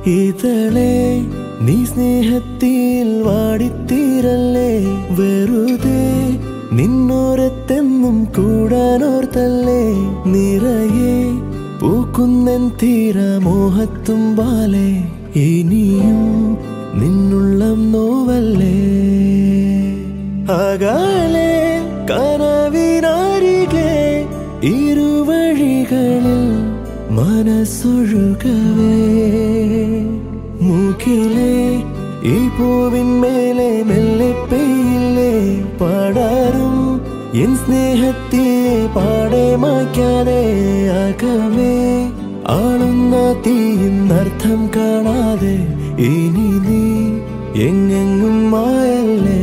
ഇതളെ നീ സ്നേഹത്തിൽ വാടിത്തീരല്ലേ വെറുതെ നിന്നോരത്തെന്നും കൂടാനോർത്തല്ലേ നിറയെ പൂക്കുന്നൻ തീരമോഹത്തുമ്പാലെ ഇനിയും നിന്നുള്ളം നോവല്ലേ അകാലെ കനവിനരികെ ഇരുവഴികളിൽ മനസ്സൊഴുകവേ മൂക്കിലെ ഈ പൂവിന്മേലെ മെല്ലെ പെയ്യില്ലേ പാടാറും എൻ സ്നേഹത്തെ പാടെ മായ്ക്കാതെ അകമേ ആളുന്ന തീയിന്നർത്ഥം കാണാതെ ഇനി നീ എങ്ങെങ്ങും മായല്ലേ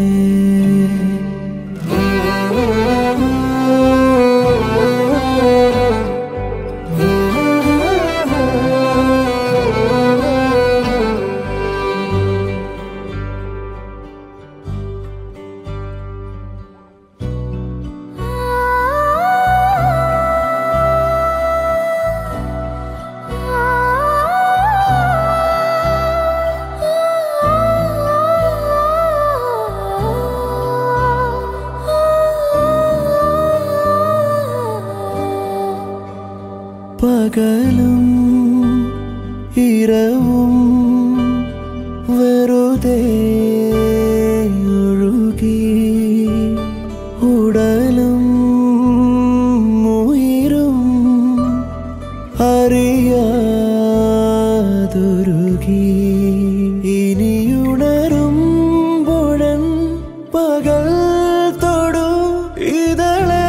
പകലും ഇരവും വെറുതെ ഒഴുകി ഉടലും ഉയരും അറിയാതൊരുകി ഇനിയുണരുമ്പോഴൻ പകൽ തൊടു ഇതളേ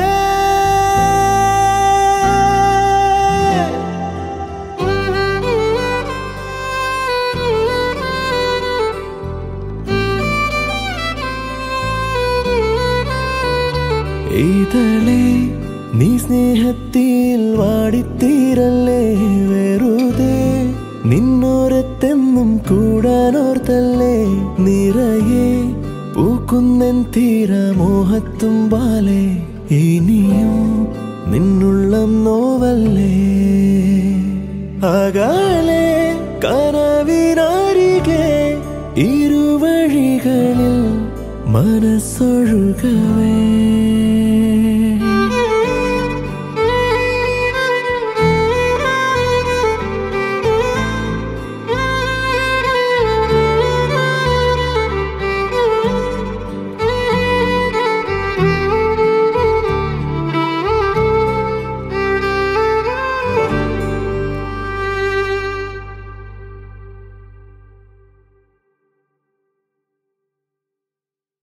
ഇതളെ നീ സ്നേഹത്തിൽ വാടിത്തീരല്ലേ വെറുതെ നിന്നോരത്തെന്നും കൂടാനോർത്തല്ലേ നിറയെ പൂക്കുന്നൻ തീരമോഹത്തുമ്പാലെ ഇനിയും നിന്നുള്ളം നോവല്ലേ അകാലെ കനവിനരികെ ഇരുവഴികളിൽ മനസ്സൊഴുകവേ